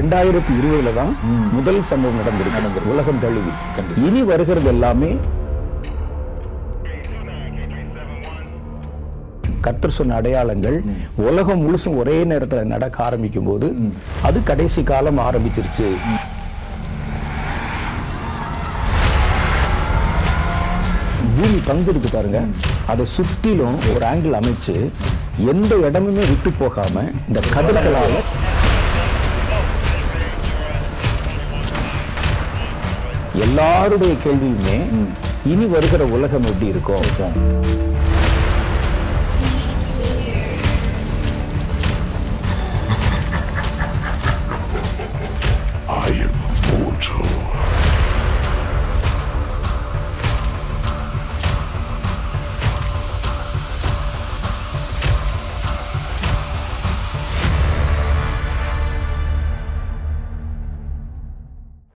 ரெண்டாயிரத்தி இருபதுல தான் முதல் சம்பவம் நடந்திருக்கு உலகம் தழுவி இனி வருகிறது எல்லாமே கர்த்தர் சொன்ன அடையாளங்கள் உலகம் முழுசும் ஒரே நேரத்துல நடக்க ஆரம்பிக்கும் போது அது கடைசி காலம் ஆரம்பிச்சிருச்சு பூமி பங்கு இருக்கு பாருங்க அதை சுற்றிலும் ஒரு ஆங்கிள் அமைச்சு எந்த இடமுமே விட்டு போகாம இந்த கதிர்களால எல்லாருடைய கேள்வியுமே இனி வருகிற உலகம் எப்படி இருக்கும்